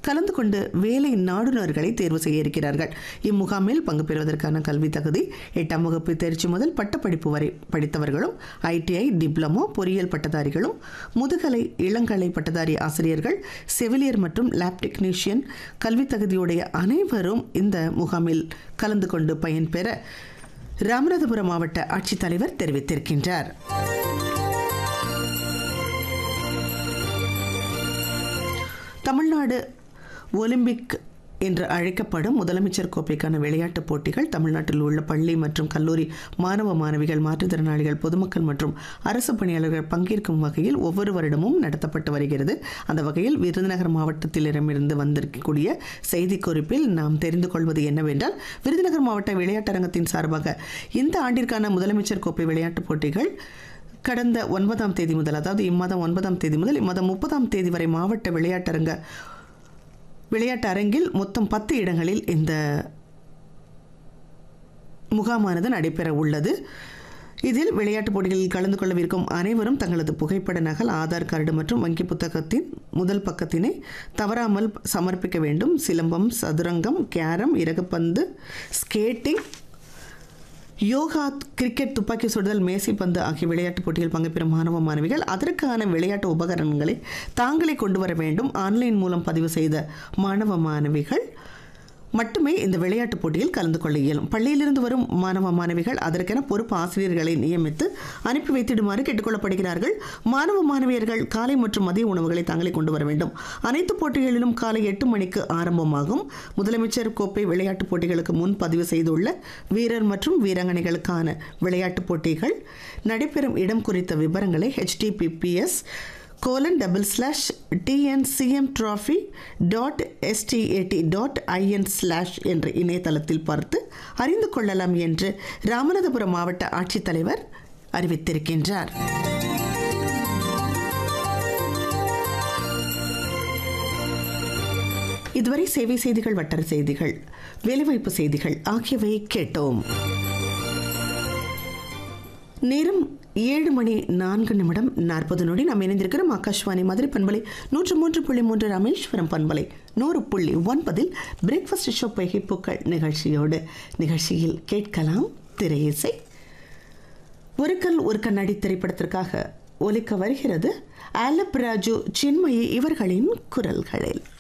கலந்து கொண்டு வேலை நாடுனர்களை தேர்வு செய்ய இருக்கிறார்கள் இம்முகாமில் பங்கு பெறுவதற்கான கல்வி தகுதி எட்டாம் வகுப்பு தேர்ச்சி முதல் பட்டப்படிப்பு வரை படித்தவர்களும் ஐடிஐ டிப்ளமோ பொறியியல் பட்டதாரிகளும் முதுகலை இளங்கலை பட்டதாரி ஆசிரியர்கள் செவிலியர் மற்றும் லேப் டெக்னீஷியன் கல்வி தகுதியுடைய அனைவரும் இந்த முகாமில் கலந்து கொண்டு பயன்பெற ராமநாதபுரம் மாவட்ட ஆட்சித்தலைவர் தெரிவித்திருக்கின்றார் தமிழ்நாடு ஒலிம்பிக் என்று அழைக்கப்படும் முதலமைச்சர் கோப்பைக்கான விளையாட்டுப் போட்டிகள் தமிழ்நாட்டில் உள்ள பள்ளி மற்றும் கல்லூரி மாணவ மாணவிகள் மாற்றுத்திறனாளிகள் பொதுமக்கள் மற்றும் அரசு பணியாளர்கள் பங்கேற்கும் வகையில் ஒவ்வொரு வருடமும் நடத்தப்பட்டு வருகிறது அந்த வகையில் விருதுநகர் மாவட்டத்திலிருந்து வந்திருக்கக்கூடிய செய்திக்குறிப்பில் நாம் தெரிந்து கொள்வது என்னவென்றால் விருதுநகர் மாவட்ட விளையாட்டரங்கத்தின் சார்பாக இந்த ஆண்டிற்கான முதலமைச்சர் கோப்பை விளையாட்டுப் போட்டிகள் கடந்த ஒன்பதாம் தேதி முதல் அதாவது இம்மாதம் ஒன்பதாம் தேதி முதல் இம்மாதம் முப்பதாம் தேதி வரை மாவட்ட விளையாட்டரங்க விளையாட்டு அரங்கில் மொத்தம் பத்து இடங்களில் இந்த முகாமானது நடைபெற உள்ளது இதில் விளையாட்டுப் போட்டிகளில் கலந்து கொள்ளவிருக்கும் அனைவரும் தங்களது புகைப்பட நகல் ஆதார் கார்டு மற்றும் வங்கி புத்தகத்தின் முதல் பக்கத்தினை தவறாமல் சமர்ப்பிக்க வேண்டும் சிலம்பம் சதுரங்கம் கேரம் இறகுப்பந்து ஸ்கேட்டிங் யோகா கிரிக்கெட் துப்பாக்கி சுடுதல் மேசைப்பந்து ஆகிய விளையாட்டுப் போட்டியில் பங்கு பெறும் மாணவ மாணவிகள் அதற்கான விளையாட்டு உபகரணங்களை தாங்களே கொண்டு வர வேண்டும் ஆன்லைன் மூலம் பதிவு செய்த மாணவ மாணவிகள் மட்டுமே இந்த விளையாட்டுப் போட்டியில் கலந்து கொள்ள இயலும் பள்ளியிலிருந்து வரும் மாணவ மாணவிகள் அதற்கென பொறுப்பு ஆசிரியர்களை நியமித்து அனுப்பி வைத்திடுமாறு கேட்டுக்கொள்ளப்படுகிறார்கள் மாணவ மாணவியர்கள் காலை மற்றும் மதிய உணவுகளை தாங்களே கொண்டு வர வேண்டும் அனைத்து போட்டிகளிலும் காலை எட்டு மணிக்கு ஆரம்பமாகும் முதலமைச்சர் கோப்பை விளையாட்டுப் போட்டிகளுக்கு முன் பதிவு செய்துள்ள வீரர் மற்றும் வீராங்கனைகளுக்கான விளையாட்டுப் போட்டிகள் நடைபெறும் இடம் குறித்த விவரங்களை HTTPS colon double slash TNCM trophy dot SDAT dot IN slash என்ற இணையதளத்தில் பார்த்து அறிந்து கொள்ளலாம் என்று ராமநாதபுரம் மாவட்ட ஆட்சித்தலைவர் அறிவித்திருக்கின்றார் இதுவரை சேவை செய்திகள் வட்டார செய்திகள் வேலைவாய்ப்பு செய்திகள் ஆகியவை கேட்டோம் நேரம் ஏழு மணி நான்கு நிமிடம் நாற்பது நொடி நாம் இணைந்திருக்கிறோம் ஆகாஷ்வாணி மதுரை பண்பலை நூற்று மூன்று புள்ளி மூன்று ராமேஸ்வரம் பண்பலை நூறு புள்ளி ஒன்பதில் பிரேக்ஃபாஸ்ட் ஷோ பகிப்புக்கள் நிகழ்ச்சியோடு நிகழ்ச்சியில் கேட்கலாம் திரையிசை ஒரு கல் ஒரு கண்ணாடி திரைப்படத்திற்காக ஒலிக்க வருகிறது ஆலப் ராஜு சின்மயி இவர்களின் குரல்களில்